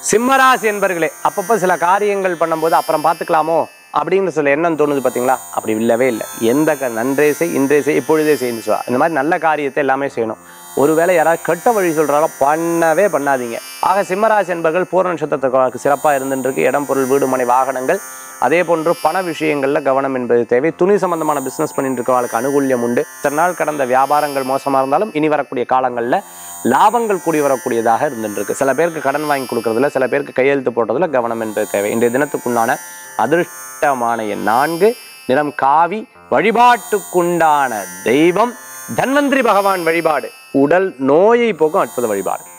சிம்மராசி என்பர்களே அப்பப்போ சில காரியங்கள் பண்ணும்போது அப்புறம் பார்த்துக்கலாமோ அப்படின்னு சில எண்ணம் தோணுது பார்த்தீங்களா அப்படி இல்லவே இல்லை எந்த க நன்றே செய் இன்றே செய் இப்பொழுதே செய்யணும் சொல்லுவா இந்த மாதிரி நல்ல காரியத்தை எல்லாமே செய்யணும் ஒருவேளை யாராவது கெட்ட வழி சொல்கிறாரோ பண்ணவே பண்ணாதீங்க ஆக சிம்மராசி என்பர்கள் பூர்ண நட்சத்திரத்துக்கு சிறப்பாக இருந்துருக்கு இடம் பொருள் வீடு மனை வாகனங்கள் அதே போன்று பண விஷயங்களில் கவனம் என்பது தேவை துணி சம்பந்தமான பிஸ்னஸ் பண்ணிட்டு இருக்கவங்களுக்கு அனுகூல்யம் உண்டு இத்தனை நாள் கடந்த வியாபாரங்கள் மோசமாக இருந்தாலும் இனி வரக்கூடிய காலங்களில் லாபங்கள் கூடி வரக்கூடியதாக இருந்துருக்கு சில பேருக்கு கடன் வாங்கி கொடுக்கறதுல சில பேருக்கு கையெழுத்து போடுறதுல கவனம் என்பது தேவை இன்றைய தினத்துக்குண்டான அதிர்ஷ்டமான எண் நான்கு நிறம் காவி வழிபாட்டுக்குண்டான தெய்வம் தன்வந்திரி பகவான் வழிபாடு உடல் நோயை போக்கும் அற்புத வழிபாடு